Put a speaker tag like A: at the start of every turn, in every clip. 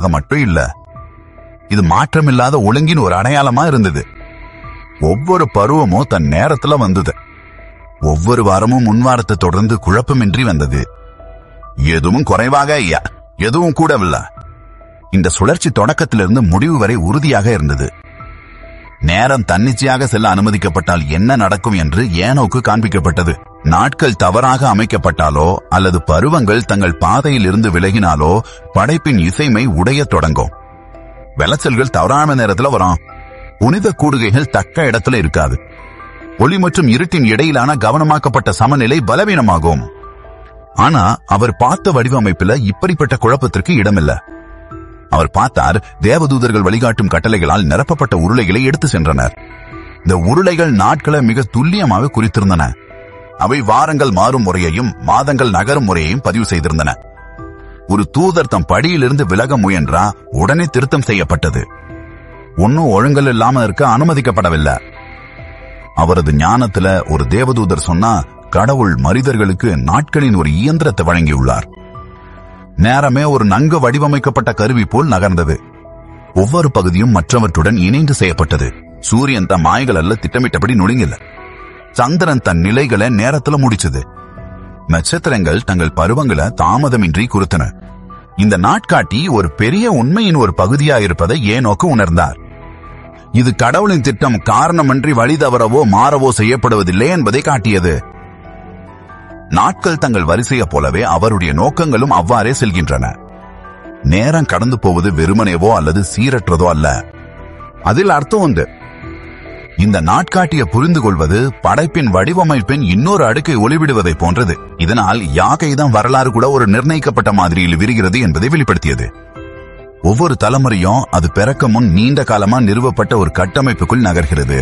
A: அடையாளமாக மட்டும் இல்ல இது மாற்றமில்லாத ஒழுங்கின் ஒரு அடையாளமா இருந்தது ஒவ்வொரு பருவமும் தன் நேரத்துல வந்தது ஒவ்வொரு வாரமும் முன்வாரத்தை தொடர்ந்து குழப்பமின்றி வந்தது எதுவும் குறைவாக ஐயா எதுவும் கூடவில்லை இந்த சுழற்சி தொடக்கத்திலிருந்து முடிவு வரை உறுதியாக இருந்தது நேரம் தன்னிச்சையாக செல்ல அனுமதிக்கப்பட்டால் என்ன நடக்கும் என்று ஏனோக்கு காண்பிக்கப்பட்டது நாட்கள் தவறாக அமைக்கப்பட்டாலோ அல்லது பருவங்கள் தங்கள் பாதையில் இருந்து விலகினாலோ படைப்பின் இசைமை உடையத் தொடங்கும் விளைச்சல்கள் தவறான நேரத்துல வரும் புனித கூடுகைகள் தக்க இடத்துல இருக்காது ஒளி மற்றும் இருட்டின் இடையிலான கவனமாக்கப்பட்ட சமநிலை பலவீனமாகும் ஆனா அவர் பார்த்த வடிவமைப்புல இப்படிப்பட்ட குழப்பத்திற்கு இடமில்ல அவர் பார்த்தார் தேவதூதர்கள் வழிகாட்டும் கட்டளைகளால் நிரப்பப்பட்ட உருளைகளை எடுத்து சென்றனர் இந்த உருளைகள் நாட்களை மிக துல்லியமாக குறித்திருந்தன அவை வாரங்கள் மாறும் முறையையும் மாதங்கள் நகரும் முறையையும் பதிவு செய்திருந்தன ஒரு தூதர் தம் படியிலிருந்து விலக முயன்றா உடனே திருத்தம் செய்யப்பட்டது ஒன்னும் ஒழுங்கல் இல்லாம இருக்க அனுமதிக்கப்படவில்லை அவரது ஞானத்துல ஒரு தேவதூதர் சொன்னா கடவுள் மனிதர்களுக்கு நாட்களின் ஒரு இயந்திரத்தை வழங்கியுள்ளார் நேரமே ஒரு நன்கு வடிவமைக்கப்பட்ட கருவி போல் நகர்ந்தது ஒவ்வொரு பகுதியும் மற்றவற்றுடன் இணைந்து செய்யப்பட்டது சூரியன் தன் மாய்கள் அல்ல திட்டமிட்டபடி நுழைங்கல சந்திரன் தன் நிலைகளை நேரத்துல முடிச்சது நட்சத்திரங்கள் தங்கள் பருவங்களை தாமதமின்றி குறித்தன இந்த நாட்காட்டி ஒரு பெரிய உண்மையின் ஒரு பகுதியா இருப்பதை ஏனோக்கு உணர்ந்தார் இது கடவுளின் திட்டம் காரணமின்றி வழி தவறவோ மாறவோ செய்யப்படுவதில்லை என்பதை காட்டியது நாட்கள் தங்கள் வரிசையை போலவே அவருடைய நோக்கங்களும் அவ்வாறே செல்கின்றன நேரம் கடந்து போவது வெறுமனேவோ அல்லது சீரற்றதோ அல்ல அதில் அர்த்தம் உண்டு இந்த நாட்காட்டிய புரிந்து கொள்வது படைப்பின் வடிவமைப்பின் இன்னொரு அடுக்கை ஒளிவிடுவதை போன்றது இதனால் யாகைதான் வரலாறு கூட ஒரு நிர்ணயிக்கப்பட்ட மாதிரியில் விரிகிறது என்பதை வெளிப்படுத்தியது ஒவ்வொரு தலைமுறையும் அது பிறக்க முன் நீண்ட காலமா நிறுவப்பட்ட ஒரு கட்டமைப்புக்குள் நகர்கிறது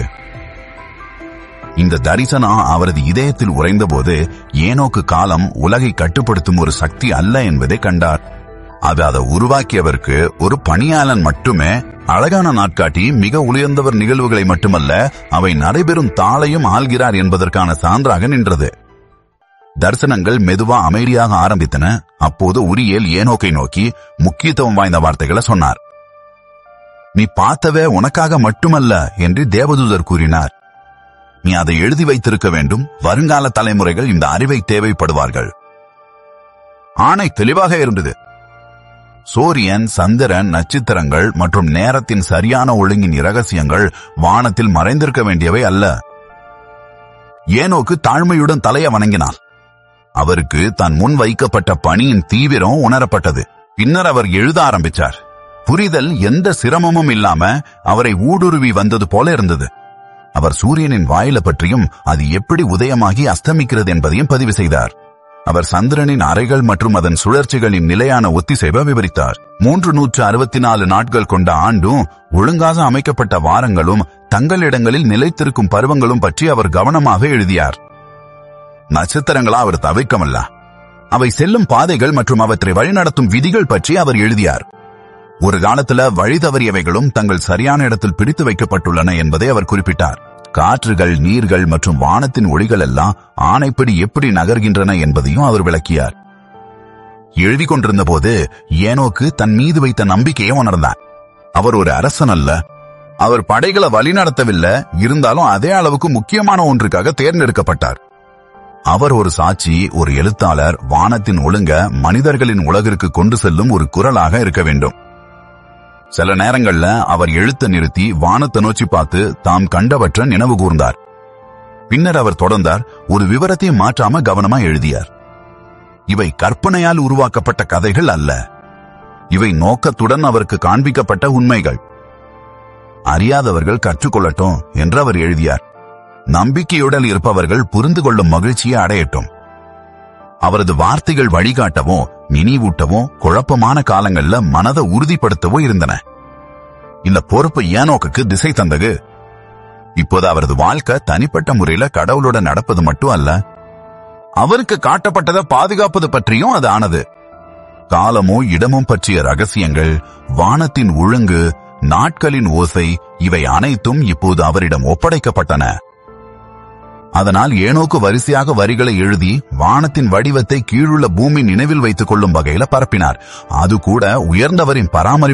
A: இந்த தரிசனம் அவரது இதயத்தில் உறைந்தபோது ஏனோக்கு காலம் உலகை கட்டுப்படுத்தும் ஒரு சக்தி அல்ல என்பதை கண்டார் அது அதை உருவாக்கியவருக்கு ஒரு பணியாளன் மட்டுமே அழகான நாட்காட்டி மிக உயர்ந்தவர் நிகழ்வுகளை மட்டுமல்ல அவை நடைபெறும் தாளையும் ஆள்கிறார் என்பதற்கான சான்றாக நின்றது தரிசனங்கள் மெதுவா அமைதியாக ஆரம்பித்தன அப்போது உரியேல் ஏனோக்கை நோக்கி முக்கியத்துவம் வாய்ந்த வார்த்தைகளை சொன்னார் நீ பார்த்தவே உனக்காக மட்டுமல்ல என்று தேவதூதர் கூறினார் நீ அதை எழுதி வைத்திருக்க வேண்டும் வருங்கால தலைமுறைகள் இந்த அறிவை தேவைப்படுவார்கள் ஆணை தெளிவாக இருந்தது சூரியன் சந்திரன் நட்சத்திரங்கள் மற்றும் நேரத்தின் சரியான ஒழுங்கின் இரகசியங்கள் வானத்தில் மறைந்திருக்க வேண்டியவை அல்ல ஏனோக்கு தாழ்மையுடன் தலைய வணங்கினார் அவருக்கு தன் முன் வைக்கப்பட்ட பணியின் தீவிரம் உணரப்பட்டது பின்னர் அவர் எழுத ஆரம்பிச்சார் புரிதல் எந்த சிரமமும் இல்லாம அவரை ஊடுருவி வந்தது போல இருந்தது அவர் சூரியனின் வாயில பற்றியும் அது எப்படி உதயமாகி அஸ்தமிக்கிறது என்பதையும் பதிவு செய்தார் அவர் சந்திரனின் அறைகள் மற்றும் அதன் சுழற்சிகளின் நிலையான ஒத்திசைவை விவரித்தார் மூன்று நூற்று அறுபத்தி நாலு நாட்கள் கொண்ட ஆண்டும் ஒழுங்காக அமைக்கப்பட்ட வாரங்களும் தங்களிடங்களில் நிலைத்திருக்கும் பருவங்களும் பற்றி அவர் கவனமாக எழுதியார் நட்சத்திரங்களா அவர் தவிர்க்கமல்ல அவை செல்லும் பாதைகள் மற்றும் அவற்றை வழிநடத்தும் விதிகள் பற்றி அவர் எழுதியார் ஒரு காலத்துல வழி தவறியவைகளும் தங்கள் சரியான இடத்தில் பிடித்து வைக்கப்பட்டுள்ளன என்பதை அவர் குறிப்பிட்டார் காற்றுகள் நீர்கள் மற்றும் வானத்தின் ஒளிகள் எல்லாம் ஆணைப்படி எப்படி நகர்கின்றன என்பதையும் அவர் விளக்கியார் எழுதி கொண்டிருந்த போது ஏனோக்கு தன் மீது வைத்த நம்பிக்கையை உணர்ந்தார் அவர் ஒரு அரசன் அல்ல அவர் படைகளை வழிநடத்தவில்லை இருந்தாலும் அதே அளவுக்கு முக்கியமான ஒன்றுக்காக தேர்ந்தெடுக்கப்பட்டார் அவர் ஒரு சாட்சி ஒரு எழுத்தாளர் வானத்தின் ஒழுங்க மனிதர்களின் உலகிற்கு கொண்டு செல்லும் ஒரு குரலாக இருக்க வேண்டும் சில நேரங்கள்ல அவர் எழுத்த நிறுத்தி வானத்தை நோக்கி பார்த்து தாம் கண்டவற்ற நினைவு கூர்ந்தார் பின்னர் அவர் தொடர்ந்தார் ஒரு விவரத்தையும் மாற்றாம கவனமா எழுதியார் இவை கற்பனையால் உருவாக்கப்பட்ட கதைகள் அல்ல இவை நோக்கத்துடன் அவருக்கு காண்பிக்கப்பட்ட உண்மைகள் அறியாதவர்கள் கற்றுக்கொள்ளட்டும் என்று அவர் எழுதியார் நம்பிக்கையுடன் இருப்பவர்கள் புரிந்து கொள்ளும் மகிழ்ச்சியை அடையட்டும் அவரது வார்த்தைகள் வழிகாட்டவும் நினைவூட்டவும் குழப்பமான காலங்கள்ல மனதை உறுதிப்படுத்தவோ இருந்தன இந்த பொறுப்பு ஏனோக்கு திசை தந்தது இப்போது அவரது வாழ்க்கை தனிப்பட்ட முறையில கடவுளோட நடப்பது மட்டும் அல்ல அவருக்கு காட்டப்பட்டதை பாதுகாப்பது பற்றியும் அது ஆனது காலமும் இடமும் பற்றிய ரகசியங்கள் வானத்தின் ஒழுங்கு நாட்களின் ஓசை இவை அனைத்தும் இப்போது அவரிடம் ஒப்படைக்கப்பட்டன அதனால் ஏனோக்கு வரிசையாக வரிகளை எழுதி வானத்தின் வடிவத்தை கீழுள்ள பூமி நினைவில் வைத்துக் கொள்ளும் வகையில பரப்பினார் அது கூட உயர்ந்தவரின் பராமரிப்பு